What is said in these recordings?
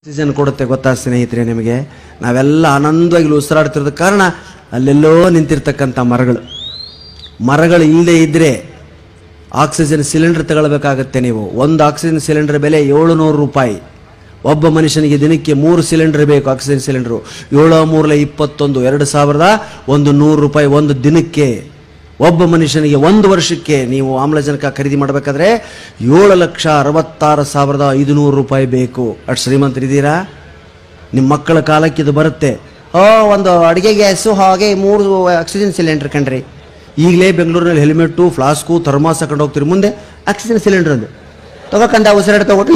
oxygen ಕೊಡುತ್ತೆ ಗೊತ್ತಾ ಸ್ನೇಹಿತರೆ ನಿಮಗೆ ನಾವೆಲ್ಲ ಆನಂದವಾಗಿ ಇಲ್ಲಿ ಉಸಿರಾಡ್ತಿರೋದ ಕಾರಣ ಅಲ್ಲೆಲ್ಲೋ ನಿಂತಿರ್ತಕ್ಕಂಥ ಮರಗಳು ಮರಗಳು ಇಲ್ಲದೆ ಇದ್ದರೆ ಆಕ್ಸಿಜನ್ ಸಿಲಿಂಡರ್ ತಗೊಳ್ಬೇಕಾಗತ್ತೆ ನೀವು ಒಂದು ಆಕ್ಸಿಜನ್ ಸಿಲಿಂಡರ್ ಬೆಲೆ ಏಳುನೂರು ರೂಪಾಯಿ ಒಬ್ಬ ಮನುಷ್ಯನಿಗೆ ದಿನಕ್ಕೆ ಮೂರು ಸಿಲಿಂಡರ್ ಬೇಕು ಆಕ್ಸಿಜನ್ ಸಿಲಿಂಡರು ಏಳು ಮೂರಲೆ ಇಪ್ಪತ್ತೊಂದು ಎರಡು ಸಾವಿರದ ಒಂದು ನೂರು ರೂಪಾಯಿ ಒಂದು ದಿನಕ್ಕೆ ಒಬ್ಬ ಮನುಷ್ಯನಿಗೆ ಒಂದು ವರ್ಷಕ್ಕೆ ನೀವು ಆಮ್ಲಜನಕ ಖರೀದಿ ಮಾಡಬೇಕಾದ್ರೆ ಏಳು ಲಕ್ಷ ಅರವತ್ತಾರು ಸಾವಿರದ ಐದುನೂರು ರೂಪಾಯಿ ಬೇಕು ಅಷ್ಟು ಶ್ರೀಮಂತರಿದ್ದೀರಾ ನಿಮ್ಮ ಮಕ್ಕಳ ಕಾಲಕ್ಕೆ ಇದು ಬರುತ್ತೆ ಓ ಒಂದು ಅಡುಗೆ ಗ್ಯಾಸು ಹಾಗೆ ಮೂರು ಆಕ್ಸಿಜನ್ ಸಿಲಿಂಡರ್ ಕಣ್ರಿ ಈಗಲೇ ಬೆಂಗಳೂರಿನಲ್ಲಿ ಹೆಲ್ಮೆಟ್ಟು ಫ್ಲಾಸ್ಕು ಥರ್ಮಾಸ್ ಹಾಕೊಂಡು ಹೋಗ್ತೀರಿ ಮುಂದೆ ಆಕ್ಸಿಜನ್ ಸಿಲಿಂಡರ್ ಅದು ತಗೋಕಂದ ಉಸಿರಾಡ ತಗೊಟ್ಟು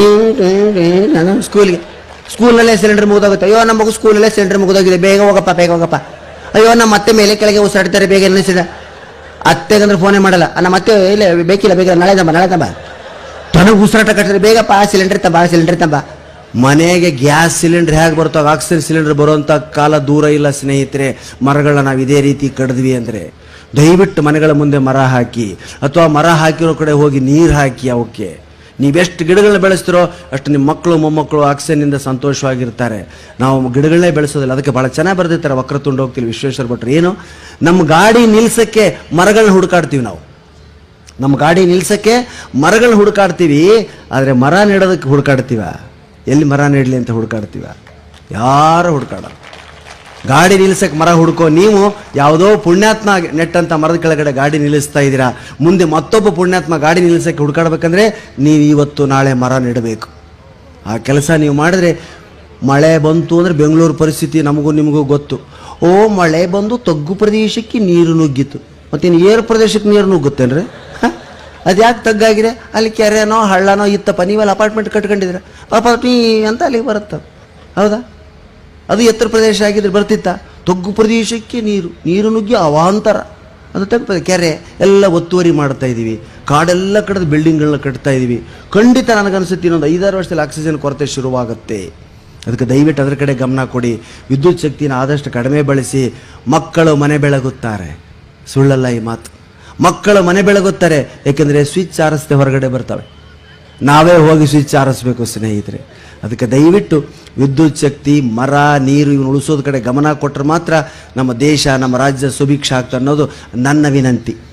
ನಾನು ಸ್ಕೂಲ್ಗೆ ಸ್ಕೂಲ್ನಲ್ಲೇ ಸಿಲಿಂಡರ್ ಮುಗಿದೋಗುತ್ತೆ ಅಯ್ಯೋ ನಮ್ಮ ಮಗು ಸ್ಕೂಲಲ್ಲೇ ಸಿಲಿಂಡರ್ ಮುಗಿದೋಗಿದೆ ಬೇಗ ಹೋಗಪ್ಪ ಬೇಗ ಹೋಗಪ್ಪ ಅಯ್ಯೋ ನಮ್ಮ ಮತ್ತೆ ಮೇಲೆ ಕೆಳಗೆ ಉಸಿರಾಡ್ತಾರೆ ಬೇಗ ಎನ್ನಿಸಿದ ಅತ್ತೆಗಂದ್ರೆ ಫೋನೇ ಮಾಡಲ್ಲ ಆ, ನಮ್ಮ ಅತ್ತೆ ಇಲ್ಲ ಬೇಕಿಲ್ಲ ಬೇಗ ನಾಳೆ ತಂಬ ನಾಳೆ ತಂಬ ತನಗೆ ಉಸಿರಾಟ ಕಟ್ತಾರೆ ಬೇಗಪ್ಪ ಸಿಲಿಂಡರ್ ತಂಬ ಸಿಲಿಂಡರ್ ತಂಬ ಮನೆಗೆ ಗ್ಯಾಸ್ ಸಿಲಿಂಡರ್ ಹೇಗೆ ಬರುತ್ತೋ ಆಕ್ಸಿಜನ್ ಸಿಲಿಂಡರ್ ಬರುವಂಥ ಕಾಲ ದೂರ ಇಲ್ಲ ಸ್ನೇಹಿತರೆ ಮರಗಳನ್ನ ನಾವು ಇದೇ ರೀತಿ ಕಡಿದ್ವಿ ಅಂದರೆ ದಯವಿಟ್ಟು ಮನೆಗಳ ಮುಂದೆ ಮರ ಹಾಕಿ ಅಥವಾ ಮರ ಹಾಕಿರೋ ಕಡೆ ಹೋಗಿ ನೀರು ಹಾಕಿ ಅವಕ್ಕೆ ನೀವೆಷ್ಟು ಗಿಡಗಳನ್ನ ಬೆಳೆಸ್ತಿರೋ ಅಷ್ಟು ನಿಮ್ಮ ಮಕ್ಕಳು ಮೊಮ್ಮಕ್ಕಳು ಆಕ್ಸಿಜನ್ನಿಂದ ಸಂತೋಷವಾಗಿರ್ತಾರೆ ನಾವು ಗಿಡಗಳನ್ನೇ ಬೆಳೆಸೋದಿಲ್ಲ ಅದಕ್ಕೆ ಭಾಳ ಚೆನ್ನಾಗಿ ಬರ್ದಿರ್ತಾರೆ ವಕ್ರತುಂಡ ಹೋಗ್ತೀವಿ ವಿಶ್ವೇಶ್ವರ ಭಟ್ರು ಏನು ನಮ್ಮ ಗಾಡಿ ನಿಲ್ಸಕ್ಕೆ ಮರಗಳನ್ನ ಹುಡುಕಾಡ್ತೀವಿ ನಾವು ನಮ್ಮ ಗಾಡಿ ನಿಲ್ಸಕ್ಕೆ ಮರಗಳನ್ನ ಹುಡುಕಾಡ್ತೀವಿ ಆದರೆ ಮರ ನೆಡೋದಕ್ಕೆ ಹುಡುಕಾಡ್ತೀವ ಎಲ್ಲಿ ಮರ ನೆಡಲಿ ಅಂತ ಹುಡುಕಾಡ್ತೀವ ಯಾರು ಹುಡುಕಾಡ ಗಾಡಿ ನಿಲ್ಸಕ್ಕೆ ಮರ ಹುಡುಕೋ ನೀವು ಯಾವುದೋ ಪುಣ್ಯಾತ್ಮ ನೆಟ್ಟಂತ ಮರದ ಕೆಳಗಡೆ ಗಾಡಿ ನಿಲ್ಲಿಸ್ತಾ ಇದ್ದೀರಾ ಮುಂದೆ ಮತ್ತೊಬ್ಬ ಪುಣ್ಯಾತ್ಮ ಗಾಡಿ ನಿಲ್ಲಿಸಕ್ಕೆ ಹುಡುಕಾಡ್ಬೇಕಂದ್ರೆ ನೀವು ಇವತ್ತು ನಾಳೆ ಮರ ನೆಡಬೇಕು ಆ ಕೆಲಸ ನೀವು ಮಾಡಿದ್ರೆ ಮಳೆ ಬಂತು ಅಂದರೆ ಬೆಂಗಳೂರು ಪರಿಸ್ಥಿತಿ ನಮಗೂ ನಿಮಗೂ ಗೊತ್ತು ಓ ಮಳೆ ಬಂದು ತಗ್ಗು ಪ್ರದೇಶಕ್ಕೆ ನೀರು ನುಗ್ಗಿತು ಮತ್ತೇನು ಏರು ಪ್ರದೇಶಕ್ಕೆ ನೀರು ನುಗ್ಗುತ್ತೇನ್ರಿ ಅದು ಯಾಕೆ ತಗ್ಗಾಗಿದೆ ಅಲ್ಲಿ ಕೆರೆನೋ ಹಳ್ಳನೋ ಇತ್ತಪ್ಪ ನೀವೆಲ್ಲ ಅಪಾರ್ಟ್ಮೆಂಟ್ ಕಟ್ಕೊಂಡಿದ್ರ ಅಪಾರ್ಟ್ಮಿ ಅಂತ ಅಲ್ಲಿಗೆ ಬರುತ್ತೆ ಹೌದಾ ಅದು ಎತ್ತರ ಪ್ರದೇಶ ಆಗಿದ್ರೆ ಬರ್ತಿತ್ತ ತಗ್ಗು ಪ್ರದೇಶಕ್ಕೆ ನೀರು ನೀರು ನುಗ್ಗಿ ಅವಾಂತರ ಅದು ತಗ್ಗು ಕೆರೆ ಎಲ್ಲ ಒತ್ತುವರಿ ಮಾಡ್ತಾ ಇದ್ದೀವಿ ಕಾಡೆಲ್ಲ ಕಡೆದು ಬಿಲ್ಡಿಂಗ್ಗಳನ್ನ ಕಟ್ತಾ ಇದ್ದೀವಿ ಖಂಡಿತ ನನಗನ್ಸುತ್ತೆ ಇನ್ನೊಂದು ಐದಾರು ವರ್ಷದಲ್ಲಿ ಆಕ್ಸಿಜನ್ ಕೊರತೆ ಶುರುವಾಗುತ್ತೆ ಅದಕ್ಕೆ ದಯವಿಟ್ಟು ಅದರ ಕಡೆ ಗಮನ ಕೊಡಿ ವಿದ್ಯುತ್ ಶಕ್ತಿನ ಆದಷ್ಟು ಕಡಿಮೆ ಬಳಸಿ ಮಕ್ಕಳು ಮನೆ ಬೆಳಗುತ್ತಾರೆ ಸುಳ್ಳಲ್ಲ ಈ ಮಾತು ಮಕ್ಕಳು ಮನೆ ಬೆಳಗುತ್ತಾರೆ ಏಕೆಂದರೆ ಸ್ವಿಚ್ ಆರಿಸದೆ ಹೊರಗಡೆ ಬರ್ತವೆ ನಾವೇ ಹೋಗಿ ಸ್ವಿಚ್ ಆರಿಸ್ಬೇಕು ಸ್ನೇಹಿತರೆ ಅದಕ್ಕೆ ದಯವಿಟ್ಟು ವಿದ್ಯುತ್ ಶಕ್ತಿ ಮರ ನೀರು ಇವನು ಉಳಿಸೋದ ಕಡೆ ಗಮನ ಕೊಟ್ಟರೆ ಮಾತ್ರ ನಮ್ಮ ದೇಶ ನಮ್ಮ ರಾಜ್ಯ ಸುಭಿಕ್ಷ ಆಗ್ತಾ ಅನ್ನೋದು ನನ್ನ ವಿನಂತಿ